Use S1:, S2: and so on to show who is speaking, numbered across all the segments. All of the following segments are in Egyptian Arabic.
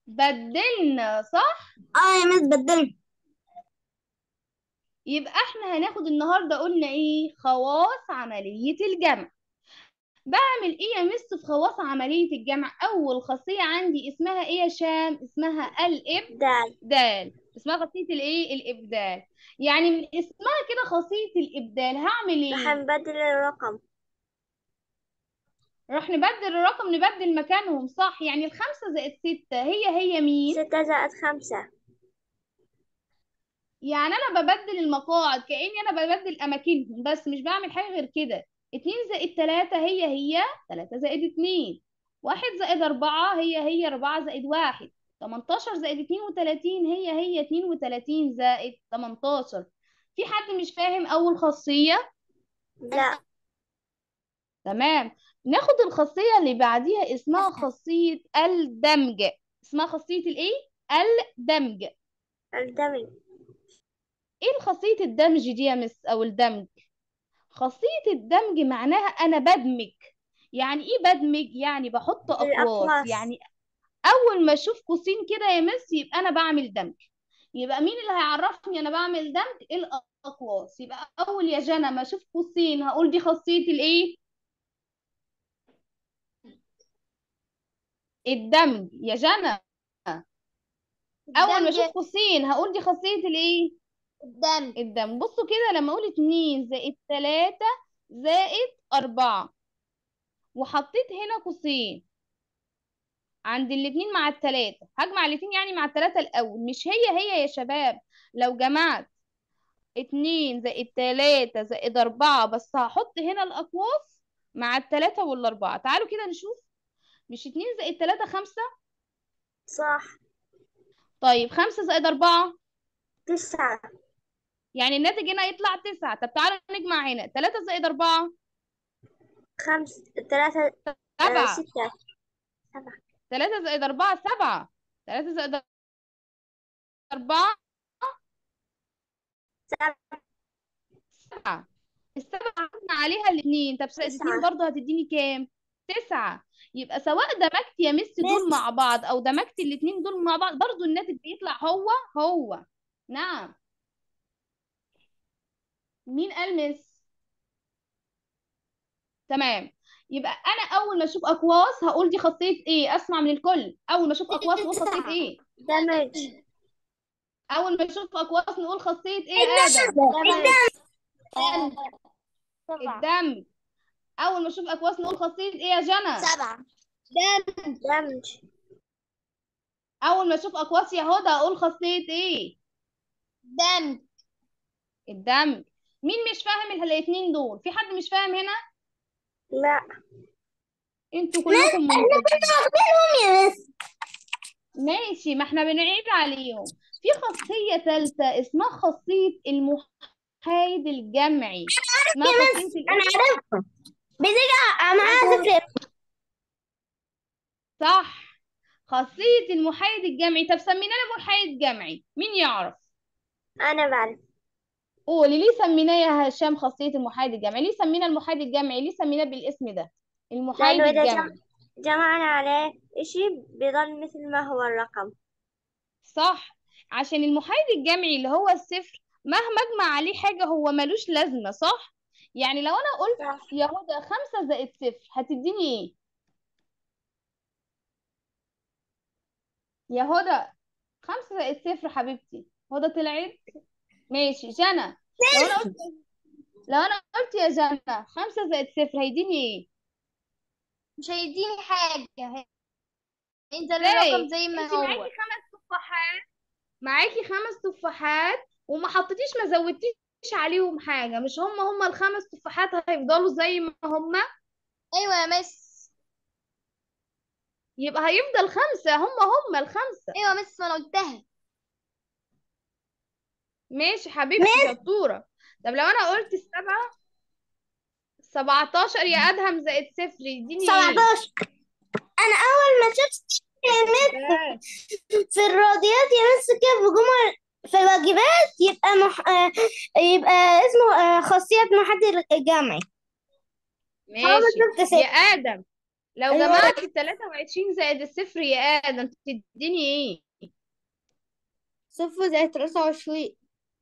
S1: بدلنا صح
S2: اه يا مس بدلنا
S1: يبقى احنا هناخد النهارده قلنا ايه خواص عملية الجمع بعمل ايه يا مس في خواص عملية الجمع اول خاصية عندي اسمها ايه يا شام اسمها الابدال
S2: دال
S1: اسمها خاصية الايه الابدال يعني من اسمها كده خاصية الابدال هعمل ايه
S2: هنبدل الرقم
S1: راح نبدل الرقم نبدل مكانهم صح يعني الخمسة زائد ستة هي هي مين
S2: ستة زائد خمسة
S1: يعني انا ببدل المقاعد كأني انا ببدل اماكنهم بس مش بعمل حاجة غير كده اتنين زائد تلاتة هي هي تلاتة زائد اتنين واحد زائد اربعة هي هي اربعة زائد واحد تمنتاشر زائد اتنين وتلاتين هي هي اتنين وتلاتين زائد تمنتاشر في حد مش فاهم اول خاصية
S2: لا
S1: تمام ناخد الخاصية اللي بعديها اسمها خاصية الدمج اسمها خاصية الايه الدمج
S2: الدمج
S1: ايه خاصية الدمج دي يا مس او الدمج خاصية الدمج معناها انا بدمج يعني ايه بدمج يعني بحط اقواس
S2: الأقواس.
S1: يعني اول ما اشوف قوسين كده يا مس يبقى انا بعمل دمج يبقى مين اللي هيعرفني انا بعمل دمج الاقواس يبقى اول يا جنى ما اشوف قوسين هقول دي خاصية الايه الدمج يا جنى اول ما اشوف قوسين هقول دي خاصية الايه
S2: الدمج
S1: الدم بصوا كده لما اقول اتنين زائد تلاتة زائد اربعة وحطيت هنا قوسين عند الاتنين مع التلاتة هجمع الاتنين يعني مع التلاتة الاول مش هي هي يا شباب لو جمعت اتنين زائد تلاتة زائد اربعة بس هحط هنا الاقواس مع التلاتة والاربعة تعالوا كده نشوف مش اتنين زائد تلاتة خمسة
S2: صح
S1: طيب خمسة زائد اربعة
S2: تسعة
S1: يعني الناتج هنا يطلع تسعة طب تعالوا نجمع هنا تلاتة زائد اربعة
S2: خمس ثلاثة آه،
S1: سبعة
S2: ستة سبعة
S1: تلاتة زائد أربعة سبعة تلاتة زائد أربعة
S2: سبعة
S1: سبعة السبعة عدنا عليها الاتنين طب زائد اتنين
S2: تسعة.
S1: برضه هتديني كام؟ تسعة يبقى سواء دمجت يا مس دول
S2: مس.
S1: مع بعض أو دمجت الاتنين دول مع بعض برضه الناتج بيطلع هو هو نعم مين قال مس؟ تمام يبقى أنا أول ما أشوف أقواس هقول دي خاصية إيه؟ أسمع من الكل أول ما أشوف أقواس نقول خاصية إيه؟
S2: دمج
S1: أول ما أشوف أقواس نقول خاصية إيه يا آدم؟
S2: دمج
S1: الدمج اول ما اشوف اقواس نقول خاصيه ايه يا جنى
S2: سبعة دمج
S1: اول ما اشوف اقواس يا هدى اقول خاصيه ايه
S2: دمج
S1: الدمج مين مش فاهم الاثنين دول في حد مش فاهم هنا
S2: لا
S1: انتوا كلكم ممتازين
S2: واخدينهم يا مس
S1: ماشي ما احنا بنعيد عليهم في خاصيه ثالثه اسمها خاصيه المحايد الجمعي اسمها خاصيه
S2: أنا
S1: الايه
S2: عارفها بتيجي معاها صفر
S1: صح خاصيه المحايد الجمعي طب سمينا له محايد جمعي مين يعرف
S2: أنا بعرف
S1: قولي ليه سميناه يا هشام خاصية المحايد الجمعي ليه سمينا المحايد الجمعي ليه سميناه بالاسم ده المحايد
S2: لأنه إذا
S1: الجمعي
S2: جم... جمعنا عليه إشي بيضل مثل ما هو الرقم
S1: صح عشان المحايد الجمعي اللي هو الصفر مهما اجمع عليه حاجة هو ملوش لازمة صح يعني لو انا قلت
S2: صح
S1: يا هدى خمسة زائد صفر هتديني ايه يا هدى خمسة زائد صفر حبيبتي هدى طلعت ماشي جنى لو انا قلت لو انا قلت يا جنى خمسة زائد صفر هيديني ايه
S3: مش هيديني حاجة هينزل
S1: ازاي
S3: الرقم زي ما
S1: انت
S3: هو
S1: معاكي خمس تفاحات معاكي خمس تفاحات وما حطيتيش ما زودتيش عليهم حاجة مش هم هم الخمس تفاحات هيفضلوا زي ما هم
S3: أيوة يا مس
S1: يبقى هيفضل خمسة هم هم الخمسة
S3: أيوة يا مس ما أنا قلتها
S1: ماشي حبيبتي شطورة طب لو انا قلت السبعة سبعتاشر يا ادهم زائد صفر يديني ايه
S2: سبعتاشر أنا أول ما شفت يا مس في الرياضيات يا مس كيف جمل في الواجبات يبقى مح... آه، يبقى اسمه آه، خاصية محدد الجمعي
S1: ماشي
S2: شفت ست.
S1: يا ادم لو
S2: أيوة.
S1: جمعت التلاتة وعشرين زائد الصفر يا آدم تديني ايه
S2: صفر زائد تلاتة وعشرين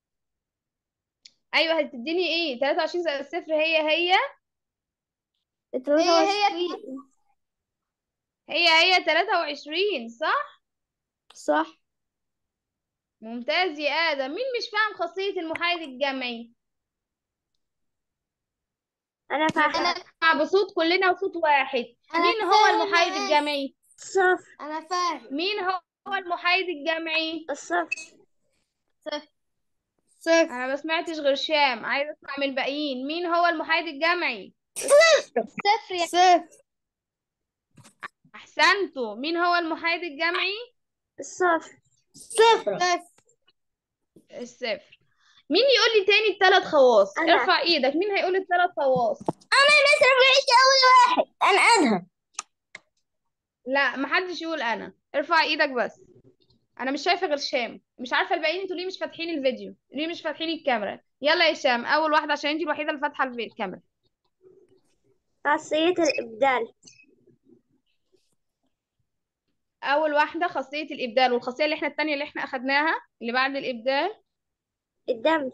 S1: ايوه هتديني ايه تلاتة وعشرين زائد الصفر هي هي
S2: تلاتة
S3: هي
S2: وعشرين
S1: هي هي تلاتة وعشرين صح
S2: صح
S1: ممتاز يا آدم مين مش فاهم خاصية المحايد الجمعي
S2: أنا
S3: أنا
S1: نسمع بصوت كلنا وصوت واحد
S2: أنا
S1: مين هو
S2: فاهم
S1: المحايد
S2: يا
S1: الجمعي
S2: صفر أنا فاهم
S1: مين هو هو المحايد الجمعي
S2: الصفر
S3: صفر
S2: صفر
S1: انا ما سمعتش غير شام عايزه اسمع من الباقيين مين هو المحايد الجمعي
S3: صفر يا
S2: صفر
S1: احسنتوا مين هو المحايد الجمعي
S2: الصفر صفر
S1: الصفر مين يقول لي تاني الثلاث خواص
S2: أنا.
S1: ارفع ايدك مين هيقول الثلاث خواص
S2: أنا مثلا بعيد أول واحد أنا أدهم
S1: لا محدش يقول انا ارفع ايدك بس انا مش شايفه غير شام مش عارفه الباقيين انتوا ليه مش فاتحين الفيديو ليه مش فاتحين الكاميرا يلا يا شام اول واحده عشان انتي الوحيده اللي فاتحه الفي- الكاميرا
S2: خاصية الإبدال
S1: اول واحده خاصيه الابدال والخاصيه اللي احنا التانية اللي احنا اخدناها اللي بعد الابدال
S2: الدمج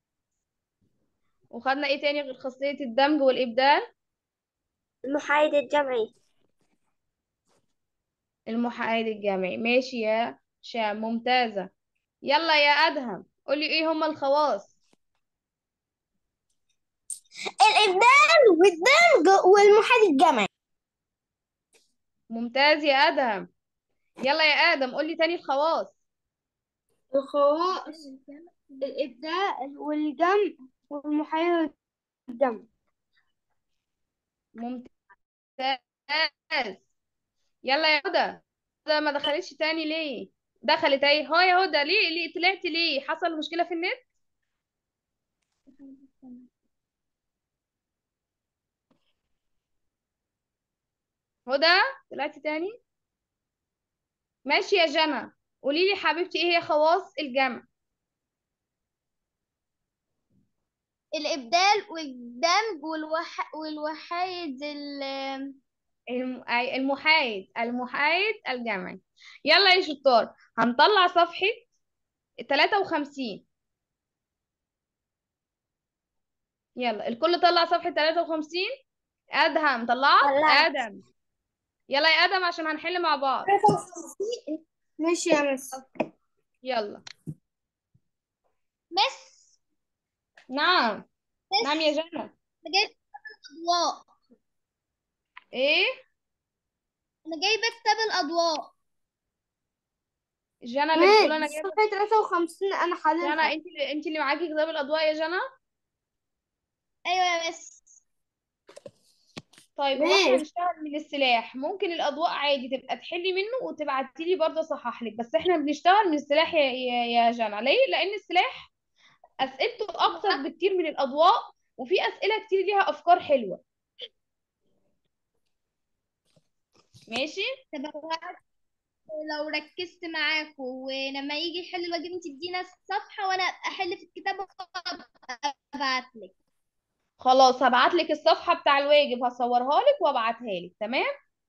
S1: وخدنا ايه تاني غير خاصيه الدمج والابدال
S2: المحايد الجمعي
S1: المحايد الجمعي ماشي يا شام ممتازة يلا يا أدهم قولي ايه هما الخواص
S2: الإبدال والدمج والمحايد الجمعي
S1: ممتاز يا أدهم يلا يا آدم قولي تاني الخواص
S2: الخواص الإبدال والجمع والمحايد الجمع
S1: ممتاز يلا يا هدى هدى ما دخلتش تاني ليه دخلت اهي هو يا هدى ليه ليه طلعتي ليه حصل مشكلة في النت هدى طلعتي تاني ماشي يا جنى قولي لي حبيبتي ايه هي خواص الجمع
S3: الإبدال والدمج والوح... والوحيد ال
S1: الم- أي- المحايد المحايد الجمعي يلا يا شطار هنطلع صفحة 53 يلا الكل طلع صفحة 53 أدهم طلعت
S2: طلعت.
S1: آدم يلا يا آدم عشان هنحل مع بعض
S2: ماشي يا مس
S1: يلا
S3: مس
S1: نعم نعم يا جنى
S3: أنا جايبة كتاب الأضواء
S1: ايه
S3: أنا جايبة كتاب الأضواء
S1: جنى اللي بتقول انا جايبة
S2: صفحة 53 أنا
S1: جنى
S2: حاليا
S1: انت اللي انت اللي معاكي كتاب الأضواء يا جنى
S3: أيوة يا مس
S1: طيب هو احنا
S2: ماشي.
S1: بنشتغل من السلاح ممكن الأضواء عادي تبقى تحلي منه وتبعتي لي برضه اصحح لك بس احنا بنشتغل من السلاح يا يا, يا جنى ليه لأن السلاح أسئلته أكتر بكتير من الأضواء وفي أسئلة كتير ليها أفكار حلوة ماشي
S3: طب هو لو ركزت معاكم ولما يجي يحل الواجب انت تدينا الصفحة وانا احل في الكتاب وابعت لك
S1: خلاص هبعت لك الصفحة بتاع الواجب هصورها لك وابعتها لك تمام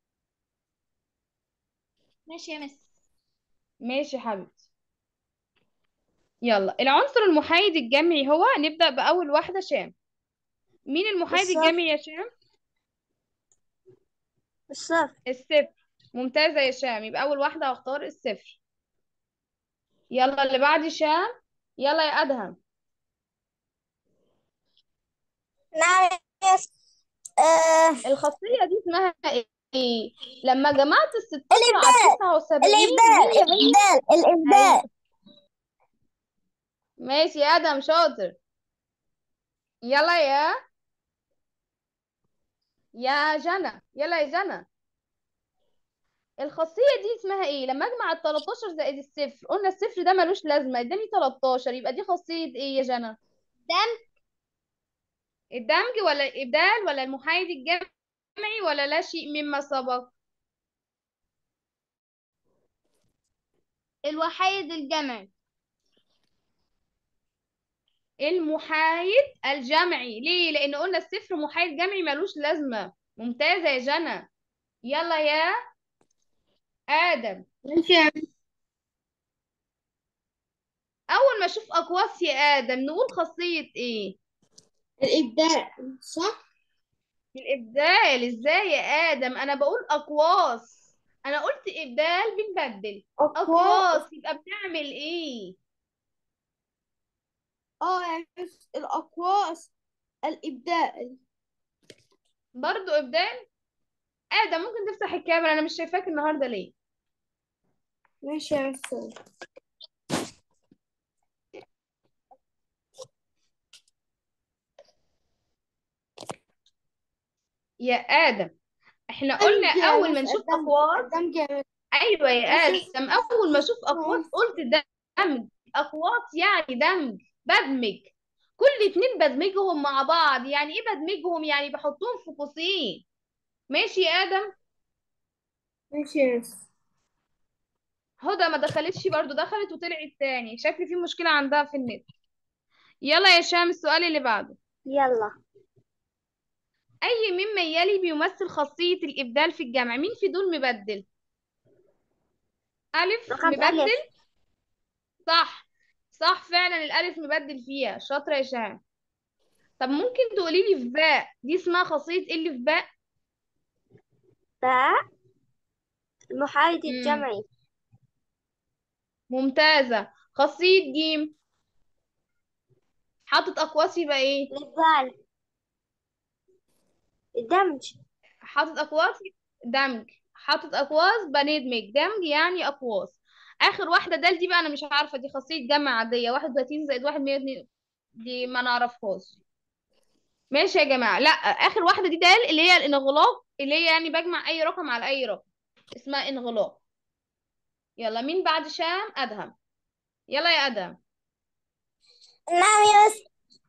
S3: ماشي يا مس
S1: ماشي يا حبيبتي يلا العنصر المحايد الجمعي هو نبدأ بأول واحدة شام مين المحايد
S2: الصفر.
S1: الجمعي يا شام
S2: الصفر
S1: الصفر ممتازة يا شام يبقى أول واحدة هختار الصفر يلا اللي بعد شام يلا يا أدهم
S2: نعم يس آه
S1: الخاصية دي اسمها ايه لما جمعت الستاشر
S2: الإبدال.
S1: على تسعة وسبعين
S2: الإبدال
S1: هي هي
S2: الإبدال الإبدال
S1: ماشي يا ادم شاطر يلا يا يا جنى يلا يا جنى الخاصية دي اسمها ايه لما اجمع ال 13 زائد الصفر قلنا الصفر ده ملوش لازمة اداني 13 يبقى دي خاصية ايه يا جنى
S3: دمج
S1: الدمج ولا الابدال ولا المحايد الجمعي ولا لا شيء مما سبق
S3: الوحيد الجمعي
S1: المحايد الجمعي ليه لان قلنا الصفر محايد جمعي ملوش لازمة ممتازة يا جنى يلا يا آدم
S2: ماشي يا مس
S1: أول ما أشوف أقواس يا آدم نقول خاصية إيه
S2: الإبداع صح؟
S1: الإبدال إزاي يا آدم أنا بقول أقواس أنا قلت إبدال بنبدل
S2: أقوى
S1: أقواس يبقى بنعمل إيه
S2: اه يا مس الأقواس الإبداع
S1: برضو إبدال آدم ممكن تفتح الكاميرا أنا مش شايفاك النهاردة ليه
S2: ماشي يا مس
S1: يا آدم إحنا قلنا
S2: دمج يا
S1: أول ما
S2: مس
S1: نشوف
S2: الدمج
S1: أقواس
S2: الدمج يا مس
S1: ايوه يا
S2: ماشي
S1: ادم اول ما اشوف اقواس قلت دمج اقواس يعني دمج بدمج كل اتنين بدمجهم مع بعض يعني ايه بدمجهم يعني بحطهم في قوسين ماشي يا ادم
S2: ماشي يا مس
S1: هدى ما دخلتش برضو دخلت وطلعت تاني شكلي في مشكلة عندها في النت يلا يا شام السؤال اللي بعده
S2: يلا
S1: اي مما يلي بيمثل خاصية الابدال في الجمع مين في دول مبدل الف
S2: رقم
S1: مبدل
S2: ألف
S1: صح صح فعلا الالف مبدل فيها شاطرة يا شام طب ممكن تقولي لي في باء دي اسمها خاصية ايه اللي في باء
S2: باء المحايد
S1: مم.
S2: الجمعي
S1: ممتازة خاصية جيم حاطط أقواس يبقى ايه
S2: الإبدال الدمج
S1: حاطط أقواس دمج حاطط أقواس بندمج دمج يعني أقواس آخر واحدة دال دي بقى أنا مش عارفة دي خاصية جمع عادية واحد وتلاتين زائد واحد مية واتنين دي ما نعرفهاش ماشي يا جماعة لا آخر واحدة دي دال اللي هي الانغلاق اللي هي يعني بجمع أي رقم على أي رقم اسمها انغلاق يلا مين بعد شام أدهم يلا يا أدهم
S2: نعم يا مس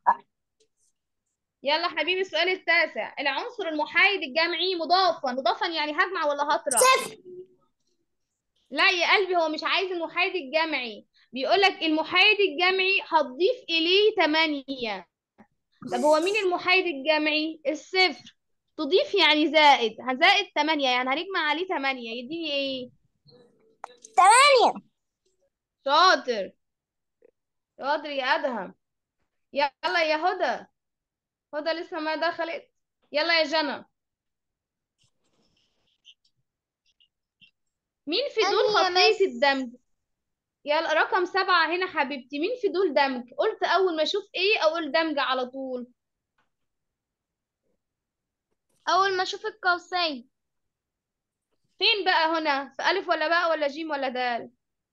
S1: يلا حبيبي السؤال التاسع العنصر المحايد الجمعي مضافا مضافا يعني هجمع ولا هطرح
S2: صفر
S1: لا يا قلبي هو مش عايز المحايد الجمعي بيقولك المحايد الجمعي هتضيف إليه تمانية طب هو مين المحايد الجمعي الصفر تضيف يعني زائد هزائد تمانية يعني هنجمع عليه تمانية يديني ايه
S2: ثمانية
S1: شاطر شاطر يا أدهم يلا يا هدى هدى لسه ما دخلت يلا يا جنى مين في دول
S3: أنا يا
S1: خاصية
S3: مس.
S1: الدمج يلا رقم سبعة هنا حبيبتي مين في دول دمج قلت أول ما أشوف إيه أقول دمج على طول
S3: أول ما أشوف القوسين
S1: فين بقى هنا في ألف ولا باء ولا جيم ولا دال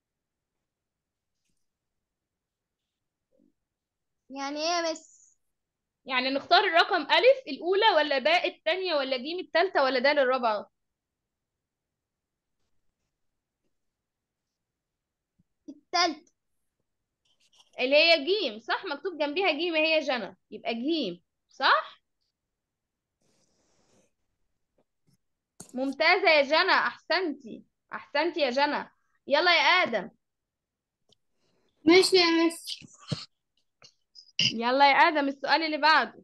S3: يعني إيه يا مس
S1: يعني نختار الرقم ألف الأولى ولا باء التانية ولا جيم التالتة ولا دال الرابعة
S3: التالت
S1: اللي هي جيم صح مكتوب جنبيها جيم هي جنى يبقى جيم صح ممتازة يا جنى أحسنتي أحسنتي يا جنى يلا يا آدم
S2: ماشي يا مس
S1: يلا يا آدم السؤال اللي بعده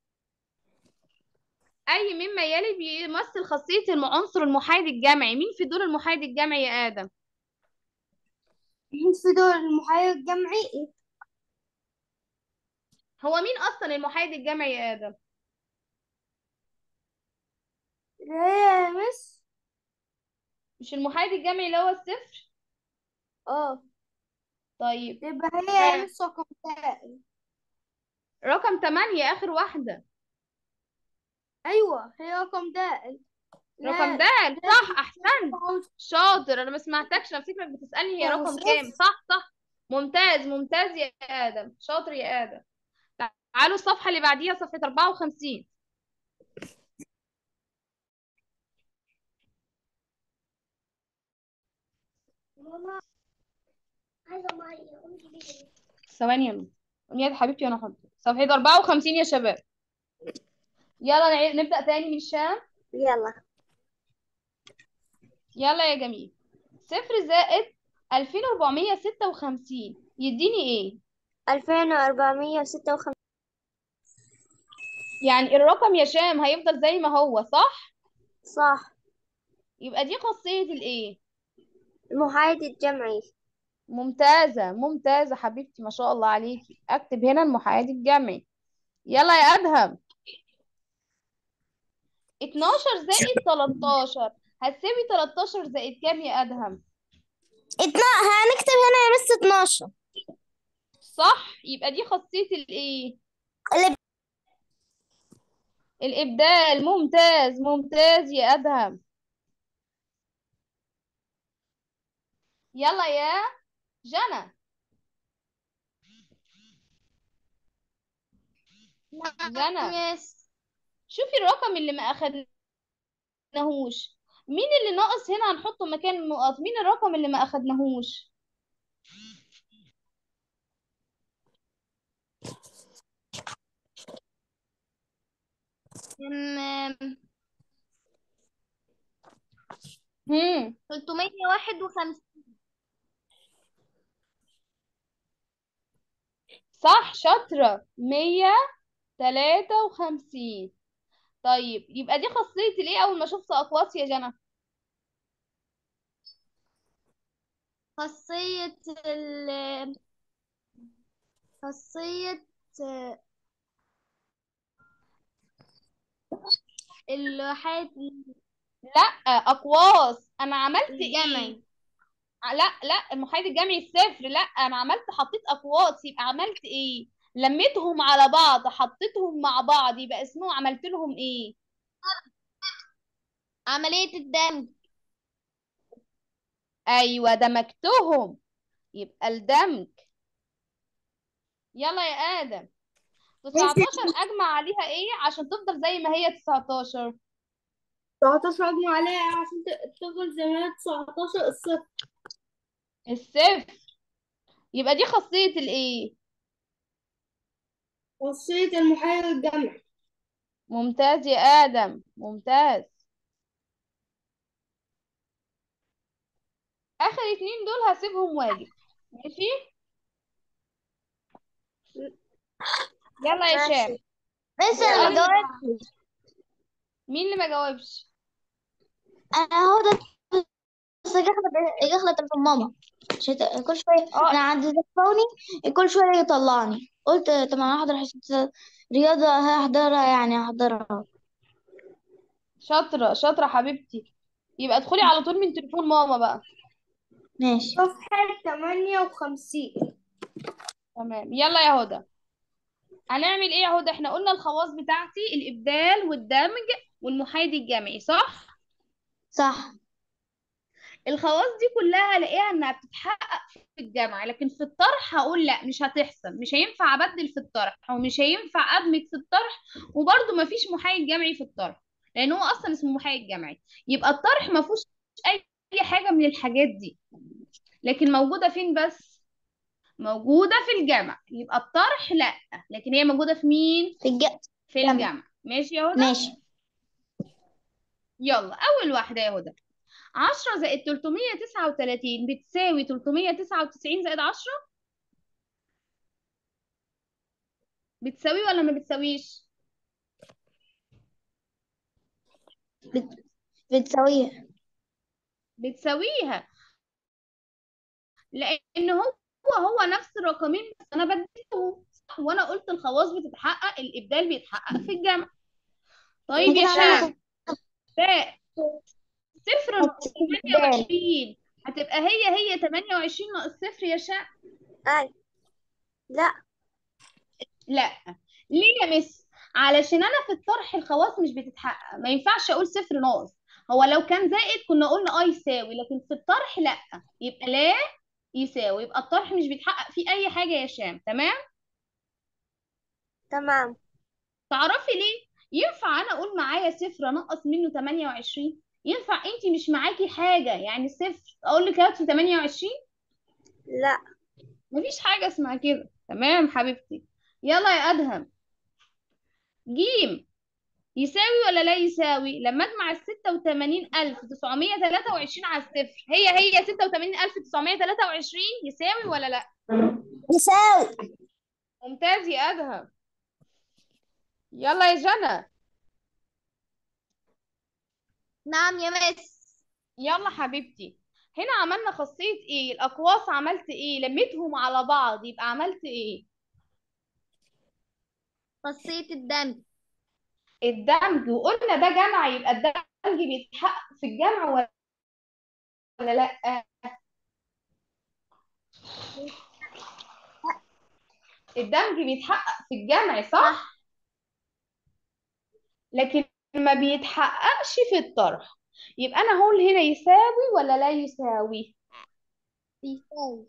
S1: أي مما يلي بيمثل خاصية العنصر المحايد الجمعي مين في دول المحايد الجمعي يا آدم
S2: مين في دول المحايد الجمعي
S1: هو مين أصلا المحايد الجمعي يا آدم
S2: اللي هي يا مس
S1: مش المحايد الجمعي اللي هو الصفر
S2: اه
S1: طيب
S2: يبقى هي يا
S1: آه.
S2: مس رقم تاء
S1: رقم 8 آخر واحدة
S2: ايوه هي رقم دال
S1: رقم دال صح أحسنت شاطر أنا ما سمعتكش أنا فكرك بتسألني هي
S2: يا
S1: رقم
S2: مصروف.
S1: كام صح صح ممتاز ممتاز يا آدم شاطر يا آدم تعالوا الصفحة اللي بعديها صفحة 54
S2: ماما عايزة مية
S1: ثواني يا مين يا حبيبتي وانا حاضر صفحة 54 يا شباب يلا نعي- نبدأ تاني من الشام
S2: يلا
S1: يلا يا جميل صفر زائد 2456 يديني ايه
S2: ألفين وأربعمية وستة وخمسين
S1: يعني الرقم يا شام هيفضل زي ما هو صح
S2: صح
S1: يبقى دي خاصية الايه
S2: المحايد الجمعي
S1: ممتازة ممتازة حبيبتي ما شاء الله عليكي اكتب هنا المحايد الجمعي يلا يا ادهم 12 زائد 13 هتساوي 13 زائد كام يا ادهم
S2: اتنا... هنكتب هنا يا مس 12
S1: صح يبقى دي خاصية الايه
S2: اللي
S1: الابدال ممتاز ممتاز يا ادهم يلا يا جنى جنى
S3: يس
S1: شوفي الرقم اللي ما اخدناهوش مين اللي ناقص هنا هنحطه مكان النقط مين الرقم اللي ما اخدناهوش
S3: أم،
S1: هم
S3: 351
S1: صح شاطرة مية تلاتة وخمسين طيب يبقى دي خاصية الايه اول ما شفت اقواس يا جنى
S3: خاصية ال خاصية الحاجة
S1: لا اقواس انا عملت ايه
S3: الجمعي
S1: لا لا المحايد الجمعي الصفر لا انا عملت حطيت اقواس يبقى عملت ايه لميتهم على بعض حطيتهم مع بعض يبقى اسمه عملت لهم ايه
S3: عملية الدمج
S1: ايوه دمجتهم يبقى الدمج يلا يا ادم 19 اجمع عليها ايه عشان تفضل زي ما هي 19
S2: 19 اجمع عليها عشان تفضل زي ما هي 19 الصفر
S1: الصفر يبقى دي خاصية الايه
S2: خاصية المحايد الجمعي
S1: ممتاز يا ادم ممتاز اخر اتنين دول هسيبهم واجب ماشي يلا يا
S2: ماشي.
S1: شام
S2: بس انا ما جاوبتش
S1: مين اللي ما جاوبش
S2: انا هو ده بس يخلط في ماما عشان كل شوية
S1: اه
S2: انا عند الفوني كل شوية يطلعني قلت طب انا هحضر حصة رياضة هحضرها يعني هحضرها
S1: شاطرة شاطرة حبيبتي يبقى ادخلي على طول من تليفون ماما بقى
S2: ماشي
S4: صفحة 58
S1: تمام يلا يا هدى هنعمل ايه يا هدى احنا قلنا الخواص بتاعتي الابدال والدمج والمحايد الجمعي صح
S2: صح
S1: الخواص دي كلها هلاقيها انها بتتحقق في الجمع لكن في الطرح هقول لا مش هتحصل مش هينفع ابدل في الطرح او مش هينفع ادمج في الطرح وبرده مفيش محايد جمعي في الطرح لان هو اصلا اسمه محايد جمعي يبقى الطرح ما فيهوش اي أي حاجه من الحاجات دي لكن موجوده فين بس موجوده في الجمع يبقى الطرح لا لكن هي موجوده في مين
S2: في الج...
S1: في
S2: جمع.
S1: الجمع ماشي يا هدى
S2: ماشي
S1: يلا اول واحده يا هدى 10 زائد 339 بتساوي 399 زائد 10 بتساوي ولا ما بتساويش
S2: بت... بتساويها
S1: بتساويها لان هو هو نفس الرقمين بس انا بديته صح وانا قلت الخواص بتتحقق الابدال بيتحقق في الجمع طيب يا
S2: لكن أنا
S1: شام باء صفر ناقص 28 هتبقى هي هي 28 ناقص صفر يا شام
S2: أي لا
S1: لا ليه يا مس علشان انا في الطرح الخواص مش بتتحقق ما ينفعش اقول صفر ناقص هو لو كان زائد كنا قلنا اه يساوي لكن في الطرح لا يبقى لا يساوي يبقى الطرح مش بيتحقق فيه اي حاجه يا شام تمام
S2: تمام
S1: تعرفي ليه ينفع انا اقول معايا صفر انقص منه 28 ينفع انت مش معاكي حاجه يعني صفر اقول لك هاتي 28
S2: لا
S1: مفيش حاجه اسمها كده تمام حبيبتي يلا يا ادهم جيم يساوي ولا لا يساوي لما اجمع ال 86923 على الصفر هي هي 86923 يساوي ولا لا
S2: يساوي
S1: ممتاز يا ادهم يلا يا جنى
S3: نعم يا مس
S1: يلا حبيبتي هنا عملنا خاصية ايه الأقواس عملت ايه لميتهم على بعض يبقى عملت ايه
S3: خاصية الدمج
S1: الدمج وقلنا ده جمع يبقى الدمج بيتحقق في الجمع ولا ولا لا الدمج بيتحقق في الجمع صح لكن ما بيتحققش في الطرح يبقى انا هقول هنا يساوي ولا لا يساوي
S3: بيساوي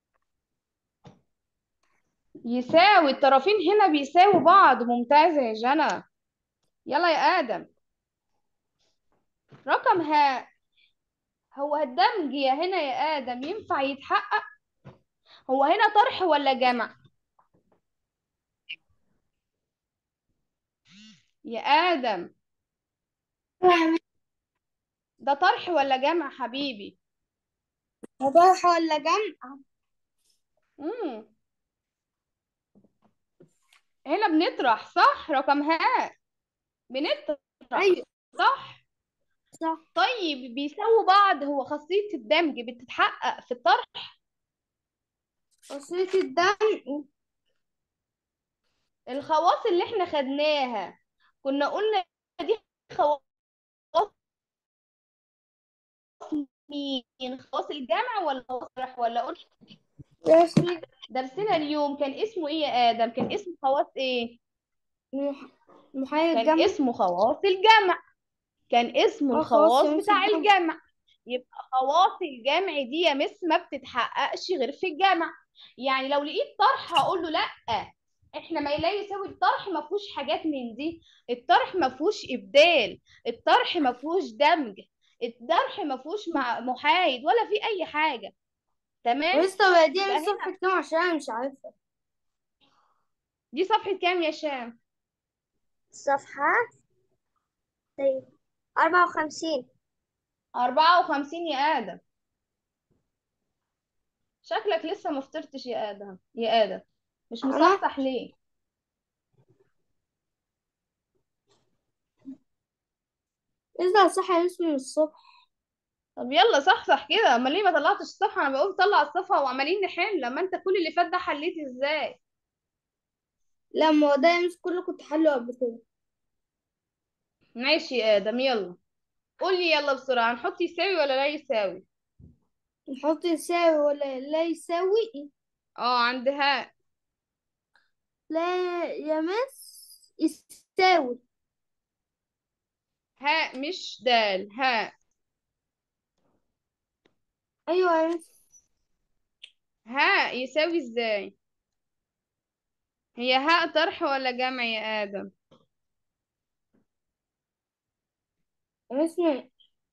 S1: يساوي الطرفين هنا بيساووا بعض ممتازة يا جنى يلا يا آدم رقم ها هو الدمج يا هنا يا آدم ينفع يتحقق هو هنا طرح ولا جمع يا آدم ده طرح ولا جمع حبيبي
S4: طرح ولا جمع
S1: مم. هنا بنطرح صح رقم ها بنطرح
S4: أيوة
S1: صح
S4: صح
S1: طيب بيساووا بعض هو خاصية الدمج بتتحقق في الطرح
S4: خاصية الدم
S1: الخواص اللي احنا خدناها كنا قلنا دي خواص مين خواص الجمع ولا خواص الطرح ولا قلنا
S4: ماشي
S1: درسنا اليوم كان اسمه ايه يا آدم كان اسمه خواص ايه
S4: مح- محايد
S1: كان
S4: الجمع
S1: اسمه خواص الجمع كان اسمه
S4: اه خلاص
S1: الخواص
S4: يا مس
S1: بتاع
S4: الجمع
S1: الجمع يبقى خواص الجمع دي يا مس ما بتتحققش غير في الجمع يعني لو لقيت طرح هقول له لا احنا ما لا يساوي الطرح ما فيهوش حاجات من دي الطرح ما فيهوش ابدال الطرح ما فيهوش دمج الطرح ما فيهوش مع- محايد ولا في اي حاجه تمام
S4: مس طب هي دي
S1: يبقى
S4: مس
S1: هنا
S4: صفحة كام عشان أنا مش عارفة
S1: دي صفحه كام يا شام
S2: صفحة طيب أربعة وخمسين
S1: 54 يا ادم شكلك لسه ما فطرتش يا ادم يا ادم مش
S4: أنا
S1: مصحصح ليه
S4: إذا صح يا مس من الصبح
S1: طب يلا صحصح كده امال ليه ما طلعتش الصفحه انا بقول طلع الصفحه وعمالين نحل لما انت كل اللي فات ده حليت ازاي
S4: لا ما هو ده يا مس كله كنت حله قبل كده
S1: ماشي يا ادم يلا قول لي يلا بسرعه هنحط يساوي ولا لا يساوي
S4: نحط يساوي ولا لا يساوي
S1: اه عند هاء
S4: لا يا مس يساوي
S1: هاء مش دال هاء
S4: أيوة يا مس
S1: هاء يساوي ازاي هي هاء طرح ولا جمع يا ادم
S4: يا مس ما-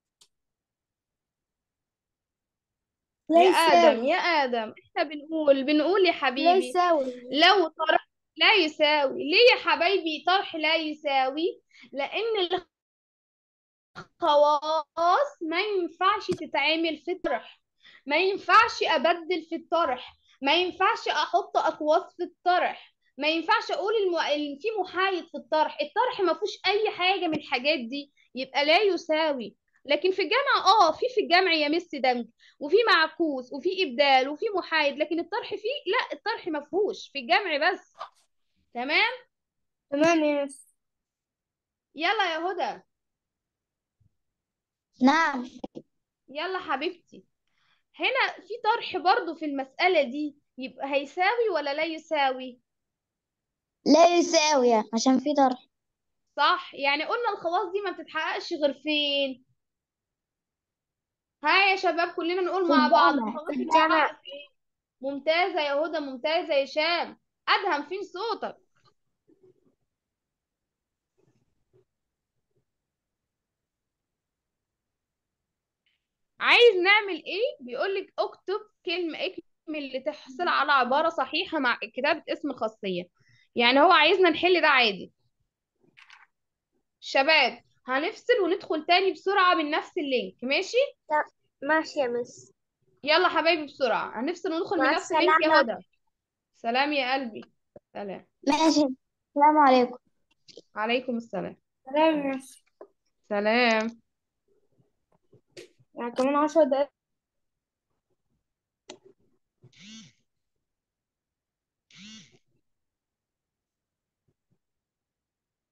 S4: لا
S1: يا ادم
S4: يساوي
S1: يا ادم احنا بنقول بنقول يا
S4: لا
S1: حبيبي
S2: يساوي
S1: لو طرح لا يساوي ليه يا حبايبي طرح لا يساوي لان الخواص ما ينفعش تتعامل في الطرح ما ينفعش ابدل في الطرح ما ينفعش احط اقواس في الطرح ما ينفعش اقول الم... ال- في محايد في الطرح الطرح ما فيهوش اي حاجه من الحاجات دي يبقى لا يساوي لكن في الجمع اه في في الجمع يا مس دمج وفي معكوس وفي ابدال وفي محايد لكن الطرح فيه لا الطرح ما فيهوش في الجمع بس تمام
S4: تمام يا مس
S1: يلا يا هدى
S2: نعم
S1: يلا حبيبتي هنا في طرح برضو في المسألة دي يبقى هيساوي ولا لا يساوي
S2: لا يساوي عشان في طرح
S1: صح يعني قلنا الخواص دي ما بتتحققش غير فين ها يا شباب كلنا نقول
S2: في
S1: مع بعض
S2: الجمع
S1: الخواص
S2: في
S1: دي
S2: الجمع
S1: بتتحقق فين ممتازة يا هدى ممتازة يا شام أدهم فين صوتك عايز نعمل ايه بيقولك اكتب كلمة اكمل لتحصل على عبارة صحيحة مع كتابة اسم الخاصية يعني هو عايزنا نحل ده عادي شباب هنفصل وندخل تاني بسرعة من نفس اللينك ماشي
S2: ماشي يا مس
S1: يلا حبايبي بسرعة هنفصل وندخل من
S2: مع
S1: نفس اللينك يا
S2: السلامة
S1: هدى سلام يا قلبي سلام
S2: ماشي السلام عليكم
S1: عليكم السلام
S4: تمام يا مس
S1: سلام
S4: يعني كمان عشر دقايق